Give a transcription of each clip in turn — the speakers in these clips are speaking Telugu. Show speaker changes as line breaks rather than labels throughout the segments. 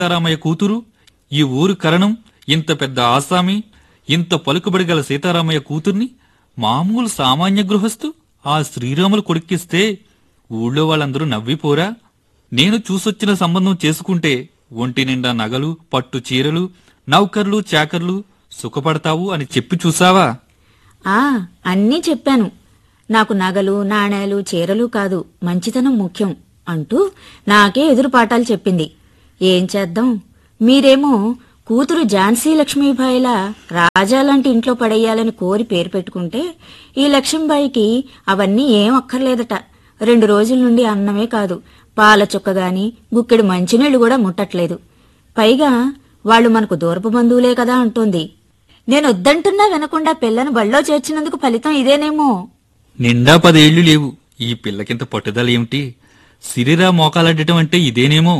సీతారామయ్య కూతురు ఈ ఊరు కరణం ఇంత పెద్ద ఆసామి ఇంత పలుకుబడి గల సీతారామయ్య కూతుర్ని మామూలు సామాన్య గృహస్థు ఆ శ్రీరాములు కొడుక్కిస్తే ఊళ్ళో వాళ్ళందరూ నవ్విపోరా నేను చూసొచ్చిన సంబంధం చేసుకుంటే ఒంటి నిండా నగలు పట్టు చీరలు నౌకర్లు చాకర్లు సుఖపడతావు అని చెప్పి చూసావా
ఆ అన్నీ చెప్పాను నాకు నగలు నాణేలు చీరలు కాదు మంచితనం ముఖ్యం అంటూ నాకే ఎదురుపాఠాలు చెప్పింది ఏం చేద్దాం మీరేమో కూతురు ఝాన్సీ లక్ష్మీబాయిలా రాజాలాంటి ఇంట్లో పడేయాలని కోరి పేరు పెట్టుకుంటే ఈ లక్ష్మీబాయికి అవన్నీ ఏం అక్కర్లేదట రెండు రోజుల నుండి అన్నమే కాదు పాల చుక్క గాని గుక్కెడు మంచినీళ్లు కూడా ముట్టట్లేదు పైగా వాళ్ళు మనకు దూరపు బంధువులే కదా అంటోంది నేను వద్దంటున్నా వినకుండా పిల్లను బళ్ళో చేర్చినందుకు ఫలితం ఇదేనేమో
నిండా పదేళ్లు లేవు ఈ పిల్లకింత పట్టుదల ఏమిటి సిరిరా మోకాలడ్డటం అంటే ఇదేనేమో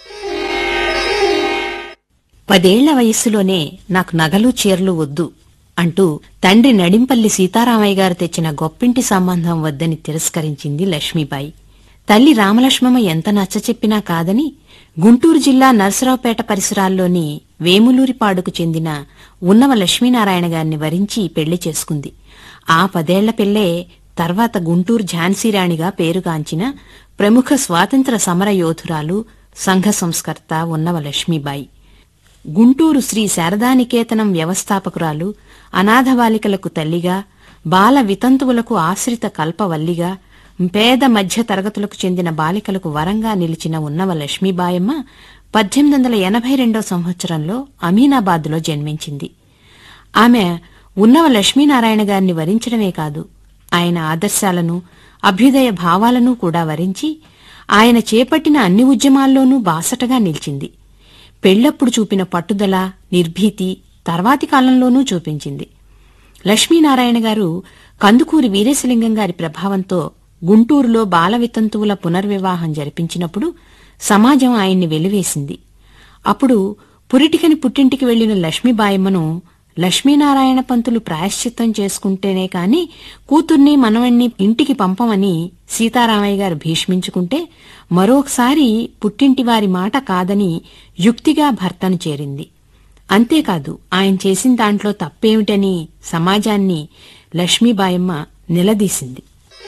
పదేళ్ల వయస్సులోనే నాకు నగలు చీరలు వద్దు అంటూ తండ్రి నడింపల్లి సీతారామయ్య గారు తెచ్చిన గొప్పింటి సంబంధం వద్దని తిరస్కరించింది లక్ష్మీబాయి తల్లి రామలక్ష్మమ్మ ఎంత నచ్చచెప్పినా కాదని గుంటూరు జిల్లా నరసరావుపేట పరిసరాల్లోని వేములూరిపాడుకు చెందిన ఉన్నవ లక్ష్మీనారాయణ గారిని వరించి పెళ్లి చేసుకుంది ఆ పదేళ్ల పిల్లే తర్వాత గుంటూరు ఝాన్సీరాణిగా పేరుగాంచిన ప్రముఖ స్వాతంత్ర సమర యోధురాలు సంఘ సంస్కర్త ఉన్నవ లక్ష్మీబాయి గుంటూరు శ్రీ శారదానికేతనం వ్యవస్థాపకురాలు అనాథ బాలికలకు తల్లిగా బాల వితంతువులకు ఆశ్రిత కల్పవల్లిగా పేద మధ్య తరగతులకు చెందిన బాలికలకు వరంగా నిలిచిన ఉన్నవ లక్ష్మీబాయమ్మ పద్దెనిమిది వందల ఎనభై రెండో సంవత్సరంలో అమీనాబాద్లో జన్మించింది ఆమె ఉన్నవ లక్ష్మీనారాయణ గారిని వరించడమే కాదు ఆయన ఆదర్శాలను అభ్యుదయ భావాలను కూడా వరించి ఆయన చేపట్టిన అన్ని ఉద్యమాల్లోనూ బాసటగా నిలిచింది పెళ్లప్పుడు చూపిన పట్టుదల నిర్భీతి తర్వాతి కాలంలోనూ చూపించింది లక్ష్మీనారాయణ గారు కందుకూరి వీరేశలింగం గారి ప్రభావంతో గుంటూరులో బాల వితంతువుల పునర్వివాహం జరిపించినప్పుడు సమాజం ఆయన్ని వెలివేసింది అప్పుడు పురిటికని పుట్టింటికి వెళ్లిన లక్ష్మీబాయమ్మను లక్ష్మీనారాయణ పంతులు ప్రాయశ్చిత్తం చేసుకుంటేనే కాని కూతుర్ని మనవణ్ణి ఇంటికి పంపమని సీతారామయ్య గారు భీష్మించుకుంటే మరొకసారి పుట్టింటి వారి మాట కాదని యుక్తిగా భర్తను చేరింది అంతేకాదు ఆయన చేసిన దాంట్లో తప్పేమిటని సమాజాన్ని లక్ష్మీబాయమ్మ నిలదీసింది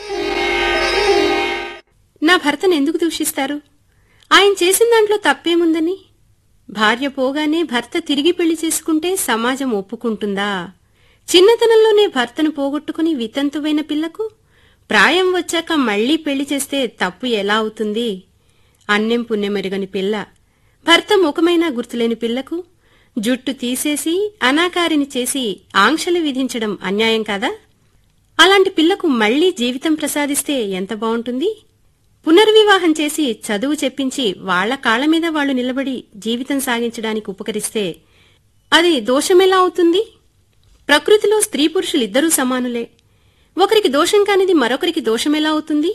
నా భర్తను ఎందుకు దూషిస్తారు ఆయన చేసిన దాంట్లో తప్పేముందని భార్య పోగానే భర్త తిరిగి పెళ్లి చేసుకుంటే సమాజం ఒప్పుకుంటుందా చిన్నతనంలోనే భర్తను పోగొట్టుకుని వితంతువైన పిల్లకు ప్రాయం వచ్చాక మళ్లీ పెళ్లి చేస్తే తప్పు ఎలా అవుతుంది అన్నెం పుణ్యమెరుగని పిల్ల భర్త ముఖమైనా గుర్తులేని పిల్లకు జుట్టు తీసేసి అనాకారిని చేసి ఆంక్షలు విధించడం అన్యాయం కాదా అలాంటి పిల్లకు మళ్లీ జీవితం ప్రసాదిస్తే ఎంత బావుంటుంది పునర్వివాహం చేసి చదువు చెప్పించి వాళ్ల కాళ్ల మీద వాళ్లు నిలబడి జీవితం సాగించడానికి ఉపకరిస్తే అది దోషమెలా అవుతుంది ప్రకృతిలో స్త్రీ పురుషులిద్దరూ సమానులే ఒకరికి దోషం కానిది మరొకరికి దోషమెలా అవుతుంది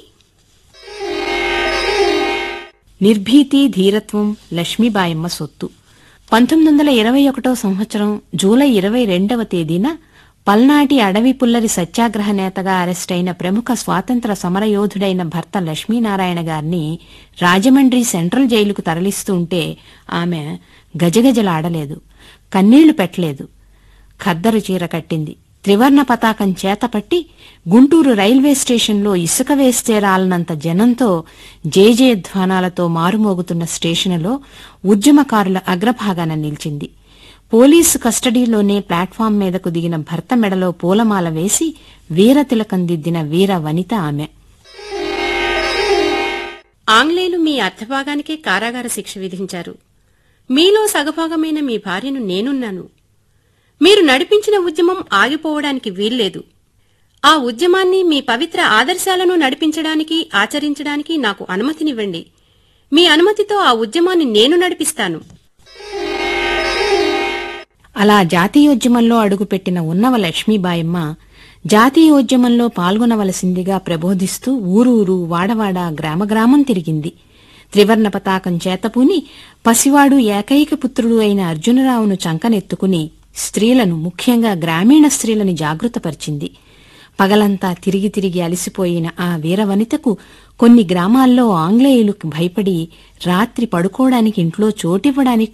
నిర్భీతి ధీరత్వం లక్ష్మీబాయమ్మ సొత్తు పంతొమ్మిది వందల ఇరవై ఒకటో సంవత్సరం జూలై ఇరవై రెండవ తేదీన పల్నాటి అడవి పుల్లరి సత్యాగ్రహ నేతగా అరెస్టైన ప్రముఖ స్వాతంత్ర సమరయోధుడైన భర్త లక్ష్మీనారాయణ గారిని రాజమండ్రి సెంట్రల్ జైలుకు తరలిస్తూ ఉంటే ఆమె గజగజలాడలేదు కన్నీళ్లు పెట్టలేదు ఖద్దరు చీర కట్టింది త్రివర్ణ పతాకం చేతపట్టి గుంటూరు రైల్వే స్టేషన్లో ఇసుక వేస్తే రాలనంత జనంతో జయజయధ్వానాలతో మారుమోగుతున్న స్టేషనులో ఉద్యమకారుల అగ్రభాగాన నిలిచింది పోలీసు కస్టడీలోనే ప్లాట్ఫాం మీదకు దిగిన భర్త మెడలో పూలమాల వేసి వీరతిలకం దిద్దిన వీర వనిత ఆమె
ఆంగ్లేయులు మీ అర్ధభాగానికే కారాగార శిక్ష విధించారు మీలో సగభాగమైన మీ భార్యను నేనున్నాను మీరు నడిపించిన ఉద్యమం ఆగిపోవడానికి వీల్లేదు ఆ ఉద్యమాన్ని మీ పవిత్ర ఆదర్శాలను నడిపించడానికి ఆచరించడానికి నాకు అనుమతినివ్వండి మీ అనుమతితో ఆ ఉద్యమాన్ని నేను నడిపిస్తాను
అలా జాతీయోద్యమంలో అడుగుపెట్టిన ఉన్నవ లక్ష్మీబాయమ్మ జాతీయోద్యమంలో పాల్గొనవలసిందిగా ప్రబోధిస్తూ ఊరూరు వాడవాడ గ్రామగ్రామం తిరిగింది త్రివర్ణ పతాకం చేతపూని పసివాడు ఏకైక పుత్రుడు అయిన అర్జునరావును చంకనెత్తుకుని స్త్రీలను ముఖ్యంగా గ్రామీణ స్త్రీలని జాగృతపరిచింది పగలంతా తిరిగి తిరిగి అలసిపోయిన ఆ వీరవనితకు కొన్ని గ్రామాల్లో ఆంగ్లేయులకు భయపడి రాత్రి పడుకోవడానికి ఇంట్లో చోటివ్వడానికి